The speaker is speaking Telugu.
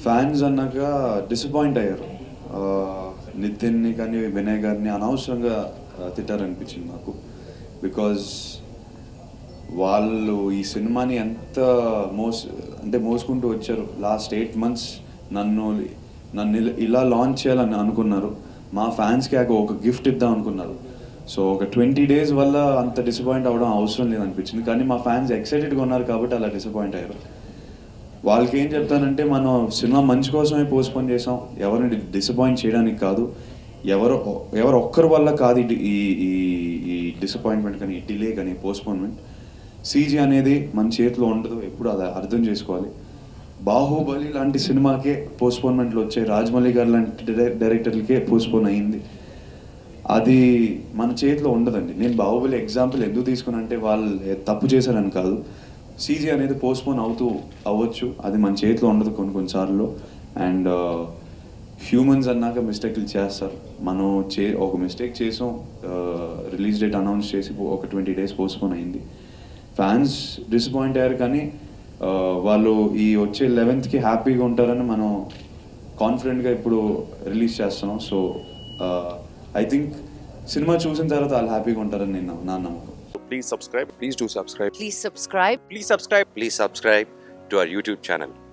ఫ్యాన్స్ అన్నాక డిసప్పాయింట్ అయ్యారు ఆ, నితిన్ని కానీ వినయ్ గారిని అనవసరంగా ఆ, తిట్టారనిపించింది నాకు బికాజ్ వాళ్ళు ఈ సినిమాని ఎంత మోస్ అంటే మోసుకుంటూ వచ్చారు లాస్ట్ ఎయిట్ మంత్స్ నన్ను నన్ను ఇలా- ఇలా లాంచ్ చేయాలని అనుకున్నారు మా ఫ్యాన్స్కి ఒక గిఫ్ట్ ఇద్దాం అనుకున్నారు సో ఒక ట్వంటీ డేస్ వల్ల అంత డిసప్పాయింట్ అవ్వడం అవసరం లేదనిపించింది కానీ మా ఫ్యాన్స్ ఎక్సైటెడ్గా ఉన్నారు కాబట్టి అలా డిసప్పాయింట్ అయ్యారు వాళ్ళకి ఏం చెప్తానంటే మనం సినిమా మంచి కోసమే పోస్ట్పోన్ చేసాం ఎవరిని డిసప్పాయింట్ చేయడానికి కాదు ఎవరు ఎవరు ఒక్కరి వల్ల కాదు ఈ ఈ ఈ- ఈ డిసప్పాయింట్మెంట్ కానీ డిలే కానీ పోస్ట్పోన్మెంట్ సీజీ అనేది మన చేతిలో ఉండదు ఎప్పుడు అది అర్థం చేసుకోవాలి బాహుబలి లాంటి సినిమాకే పోస్ట్పోన్మెంట్లు వచ్చాయి రాజమౌళి గారు లాంటి డైరె- డైరెక్టర్లకే పోస్ట్పోన్ అయ్యింది అది మన చేతిలో ఉండదండి నేను బాహుబలి ఎగ్జాంపుల్ ఎందుకు తీసుకున్నానంటే వాళ్ళు తప్పు చేశారని కాదు సీజీ అనేది పోస్ట్పోన్ అవుతూ అవ్వచ్చు అది మన చేతిలో ఉండదు కొన్ని కొన్నిసార్లు అండ్ హ్యూమన్స్ అన్నాక మిస్టేక్లు చేస్తారు మనం చే ఒక మిస్టేక్ చేసాం రిలీజ్ డేట్ అనౌన్స్ చేసి ఒక ట్వంటీ డేస్ పోస్ట్పోన్ అయింది ఫ్యాన్స్ డిసప్పాయింట్ అయ్యారు కానీ ఆ, వాళ్ళు ఈ వచ్చే లెవెన్త్కి హ్యాపీగా ఉంటారని మనం కాన్ఫిడెంట్గా ఇప్పుడు రిలీజ్ చేస్తున్నాం సో ఐ థింక్ సినిమా చూసిన తర్వాత వాళ్ళు హ్యాపీగా ఉంటారని నేను నా నమ్మకం Please subscribe. Please do subscribe. Please subscribe. Please subscribe. Please subscribe to our YouTube channel.